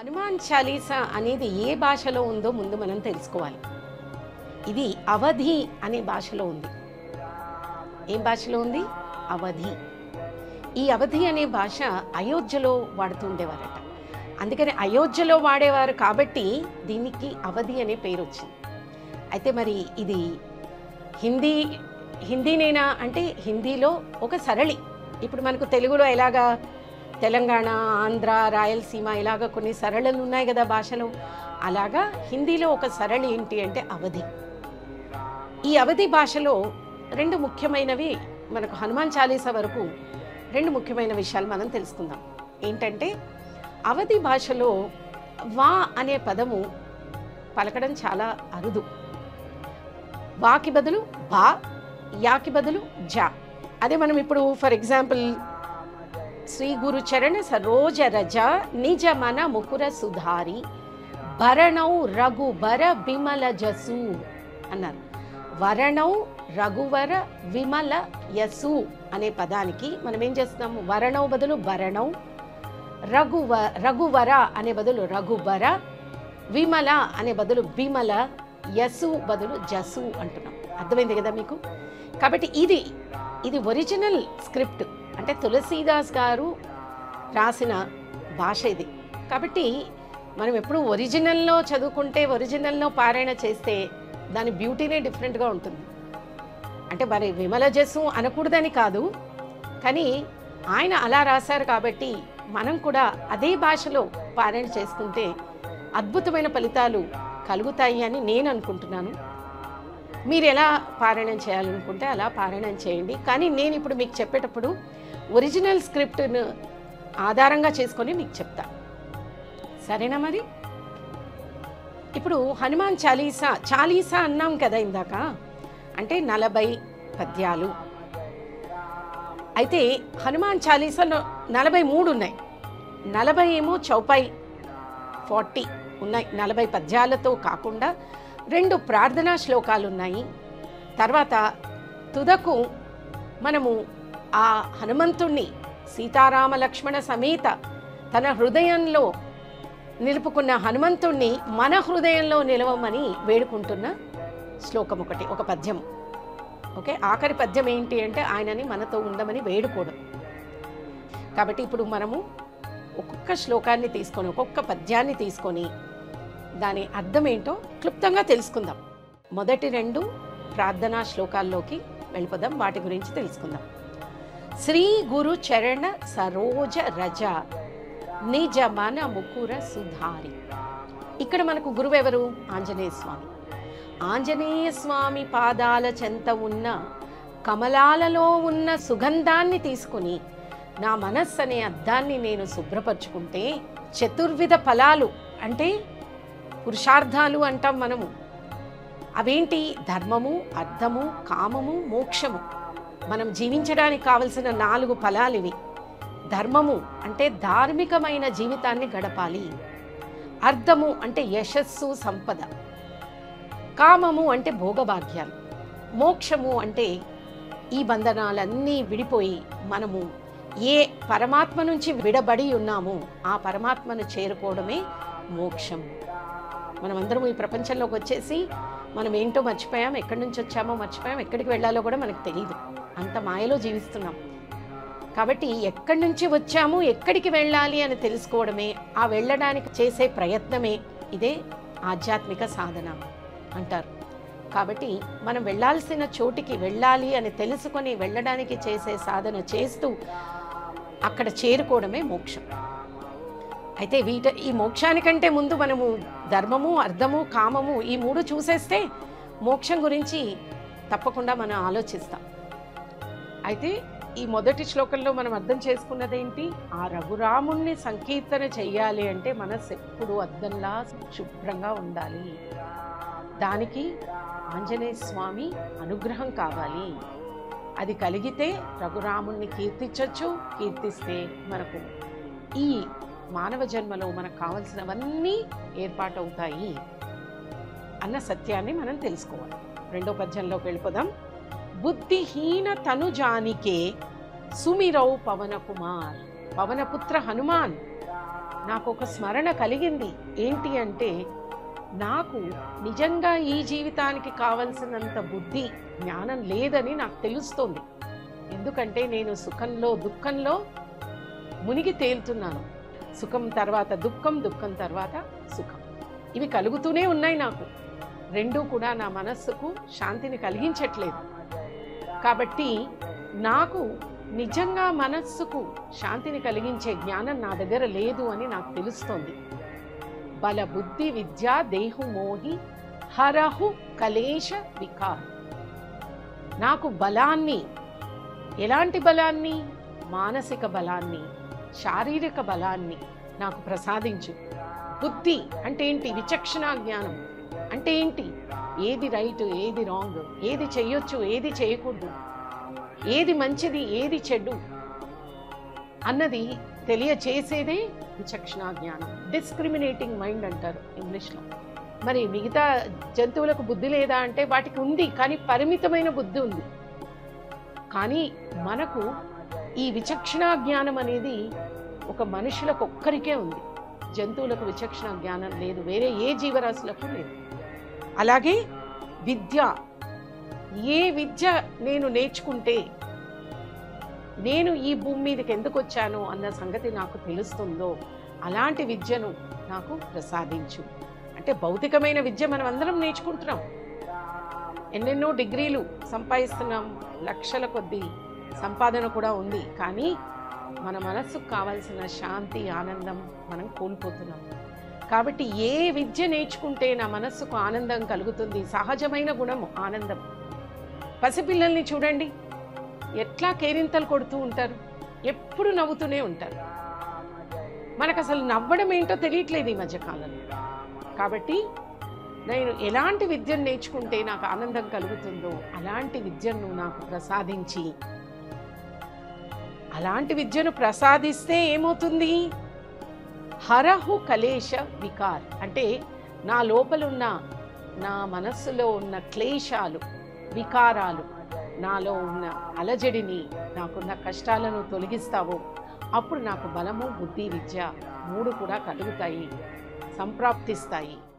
హనుమాన్ చాలీసా అనేది ఏ భాషలో ఉందో ముందు మనం తెలుసుకోవాలి ఇది అవధి అనే భాషలో ఉంది ఏం భాషలో ఉంది అవధి ఈ అవధి అనే భాష అయోధ్యలో వాడుతుండేవారట అందుకని అయోధ్యలో వాడేవారు కాబట్టి దీనికి అవధి అనే పేరు వచ్చింది అయితే మరి ఇది హిందీ హిందీనేనా అంటే హిందీలో ఒక సరళి ఇప్పుడు మనకు తెలుగులో ఎలాగా తెలంగాణ ఆంధ్ర రాయలసీమ ఇలాగ కొన్ని సరళలు ఉన్నాయి కదా భాషలు అలాగా హిందీలో ఒక సరళి ఏంటి అంటే అవధి ఈ అవధి భాషలో రెండు ముఖ్యమైనవి మనకు హనుమాన్ చాలీసా వరకు రెండు ముఖ్యమైన విషయాలు మనం తెలుసుకుందాం ఏంటంటే అవధి భాషలో వా అనే పదము పలకడం చాలా అరుదు వాకి బదులు బా యాకి బదులు జా అదే మనం ఇప్పుడు ఫర్ ఎగ్జాంపుల్ శ్రీ గురు చరణ సరోజ రజ నిజ మన ముకుర సుధారి భరణౌ రఘుబర విమల జసు అన్నారు వరణౌ రఘువర విమల యసు అనే పదానికి మనం ఏం చేస్తున్నాము వరణౌ బదులు భరణౌ రఘువ రఘువర అనే బదులు రఘుబర విమల అనే బదులు విమల యసు బదులు జసు అంటున్నాం అర్థమైంది కదా మీకు కాబట్టి ఇది ఇది ఒరిజినల్ స్క్రిప్ట్ అంటే తులసీదాస్ గారు రాసిన భాష ఇది కాబట్టి మనం ఎప్పుడు ఒరిజినల్లో చదువుకుంటే ఒరిజినల్లో పారాయణ చేస్తే దాని బ్యూటీనే డిఫరెంట్గా ఉంటుంది అంటే మరి విమల జస్సు అనకూడదని కాదు కానీ ఆయన అలా రాశారు కాబట్టి మనం కూడా అదే భాషలో పారాయణ చేసుకుంటే అద్భుతమైన ఫలితాలు కలుగుతాయి అని నేను అనుకుంటున్నాను మీరు ఎలా పారాయణం చేయాలనుకుంటే అలా పారాయణం చేయండి కానీ నేను ఇప్పుడు మీకు చెప్పేటప్పుడు ఒరిజినల్ స్క్రిప్ట్ను ఆధారంగా చేసుకొని మీకు చెప్తా సరేనా మరి ఇప్పుడు హనుమాన్ చాలీసా చాలీసా అన్నాం కదా ఇందాక అంటే నలభై పద్యాలు అయితే హనుమాన్ చాలీసాలో నలభై మూడు ఉన్నాయి నలభై ఏమో చౌపాయి ఫార్టీ ఉన్నాయి నలభై పద్యాలతో కాకుండా రెండు ప్రార్థనా శ్లోకాలు ఉన్నాయి తర్వాత తుదకు మనము ఆ హనుమంతుణ్ణి సీతారామ లక్ష్మణ సమేత తన హృదయంలో నిలుపుకున్న హనుమంతుణ్ణి మన హృదయంలో నిలవమని వేడుకుంటున్న శ్లోకం ఒకటి ఒక పద్యము ఓకే ఆఖరి పద్యం ఏంటి అంటే ఆయనని మనతో ఉండమని వేడుకోవడం కాబట్టి ఇప్పుడు మనము ఒక్కొక్క శ్లోకాన్ని తీసుకొని ఒక్కొక్క పద్యాన్ని తీసుకొని దాని అర్థం ఏంటో క్లుప్తంగా తెలుసుకుందాం మొదటి రెండు ప్రార్థనా శ్లోకాల్లోకి వెళ్ళిపోదాం వాటి గురించి తెలుసుకుందాం శ్రీ గురు చరణ సరోజ రజ నిజ మన ముకుర సుధారి ఇక్కడ మనకు గురువు ఎవరు ఆంజనేయ స్వామి ఆంజనేయ స్వామి పాదాల చెంత ఉన్న కమలాలలో ఉన్న సుగంధాన్ని తీసుకుని నా మనస్సు అనే అద్దాన్ని నేను శుభ్రపరచుకుంటే చతుర్విధ ఫలాలు అంటే పురుషార్థాలు అంటాం మనము అవేంటి ధర్మము అర్థము కామము మోక్షము మనం జీవించడానికి కావలసిన నాలుగు ఫలాలు ఇవి ధర్మము అంటే ధార్మికమైన జీవితాన్ని గడపాలి అర్థము అంటే యశస్సు సంపద కామము అంటే భోగభాగ్యాలు మోక్షము అంటే ఈ బంధనాలన్నీ విడిపోయి మనము ఏ పరమాత్మ నుంచి విడబడి ఉన్నామో ఆ పరమాత్మను చేరుకోవడమే మోక్షం మనమందరం ఈ ప్రపంచంలోకి వచ్చేసి మనం ఏంటో మర్చిపోయాం ఎక్కడి నుంచి వచ్చామో మర్చిపోయాం ఎక్కడికి వెళ్ళాలో కూడా మనకు తెలియదు అంత మాయలో జీవిస్తున్నాం కాబట్టి ఎక్కడి నుంచి వచ్చాము ఎక్కడికి వెళ్ళాలి అని తెలుసుకోవడమే ఆ వెళ్ళడానికి చేసే ప్రయత్నమే ఇదే ఆధ్యాత్మిక సాధన అంటారు కాబట్టి మనం వెళ్ళాల్సిన చోటికి వెళ్ళాలి అని తెలుసుకొని వెళ్ళడానికి చేసే సాధన చేస్తూ అక్కడ చేరుకోవడమే మోక్షం అయితే వీట ఈ మోక్షానికంటే ముందు మనము ధర్మము అర్థము కామము ఈ మూడు చూసేస్తే మోక్షం గురించి తప్పకుండా మనం ఆలోచిస్తాం అయితే ఈ మొదటి శ్లోకంలో మనం అర్థం చేసుకున్నదేంటి ఆ రఘురాముణ్ణి సంకీర్తన చెయ్యాలి అంటే మనసు ఎప్పుడు అద్దంలా శుభ్రంగా ఉండాలి దానికి ఆంజనేయ స్వామి అనుగ్రహం కావాలి అది కలిగితే రఘురాముణ్ణి కీర్తించవచ్చు కీర్తిస్తే మనకు ఈ మానవ జన్మలో మనకు కావలసినవన్నీ ఏర్పాటవుతాయి అన్న సత్యాన్ని మనం తెలుసుకోవాలి రెండో పద్యంలోకి వెళ్ళిపోదాం బుద్ధిహీన తనుజానికే సుమిరౌ పవన కుమార్ పవనపుత్ర హనుమాన్ నాకు ఒక స్మరణ కలిగింది ఏంటి అంటే నాకు నిజంగా ఈ జీవితానికి కావలసినంత బుద్ధి జ్ఞానం లేదని నాకు తెలుస్తోంది ఎందుకంటే నేను సుఖంలో దుఃఖంలో మునిగి తేలుతున్నాను సుఖం తర్వాత దుఃఖం దుఃఖం తర్వాత సుఖం ఇవి కలుగుతూనే ఉన్నాయి నాకు రెండూ కూడా నా మనస్సుకు శాంతిని కలిగించట్లేదు కాబట్టి నాకు నిజంగా మనస్సుకు శాంతిని కలిగించే జ్ఞానం నా దగ్గర లేదు అని నాకు తెలుస్తోంది బల బుద్ధి విద్య దేహు మోహి హరహు కలేశ వికార్ నాకు బలాన్ని ఎలాంటి బలాన్ని మానసిక బలాన్ని శారీరక బలాన్ని నాకు ప్రసాదించు బుద్ధి అంటే ఏంటి విచక్షణ జ్ఞానం అంటే ఏంటి ఏది రైట్ ఏది రాంగ్ ఏది చెయ్యొచ్చు ఏది చేయకూడదు ఏది మంచిది ఏది చెడ్డు అన్నది తెలియచేసేదే విచక్షణ జ్ఞానం డిస్క్రిమినేటింగ్ మైండ్ అంటారు ఇంగ్లీష్లో మరి మిగతా జంతువులకు బుద్ధి లేదా అంటే వాటికి ఉంది కానీ పరిమితమైన బుద్ధి ఉంది కానీ మనకు ఈ విచక్షణ జ్ఞానం అనేది ఒక మనుషులకు ఒక్కరికే ఉంది జంతువులకు విచక్షణ జ్ఞానం లేదు వేరే ఏ జీవరాశులకు లేదు అలాగే విద్య ఏ విద్య నేను నేర్చుకుంటే నేను ఈ భూమి మీదకి ఎందుకు వచ్చాను అన్న సంగతి నాకు తెలుస్తుందో అలాంటి విద్యను నాకు ప్రసాదించు అంటే భౌతికమైన విద్య మనం అందరం నేర్చుకుంటున్నాం ఎన్నెన్నో డిగ్రీలు సంపాదిస్తున్నాం లక్షల కొద్దీ సంపాదన కూడా ఉంది కానీ మన మనస్సుకు కావాల్సిన శాంతి ఆనందం మనం కోల్పోతున్నాం కాబట్టి ఏ విద్య నేర్చుకుంటే నా మనస్సుకు ఆనందం కలుగుతుంది సహజమైన గుణము ఆనందం పసిపిల్లల్ని చూడండి ఎట్లా కేరింతలు కొడుతూ ఉంటారు ఎప్పుడు నవ్వుతూనే ఉంటారు మనకు అసలు నవ్వడం ఏంటో తెలియట్లేదు ఈ మధ్యకాలంలో కాబట్టి నేను ఎలాంటి విద్యను నేర్చుకుంటే నాకు ఆనందం కలుగుతుందో అలాంటి విద్యను నాకు ప్రసాదించి అలాంటి విద్యను ప్రసాదిస్తే ఏమవుతుంది హరహు కలేశ వికార్ అంటే నా లోపలున్న నా మనస్సులో ఉన్న క్లేశాలు వికారాలు నాలో ఉన్న అలజడిని నాకున్న కష్టాలను తొలగిస్తావో అప్పుడు నాకు బలము బుద్ధి విద్య మూడు కూడా కలుగుతాయి సంప్రాప్తిస్తాయి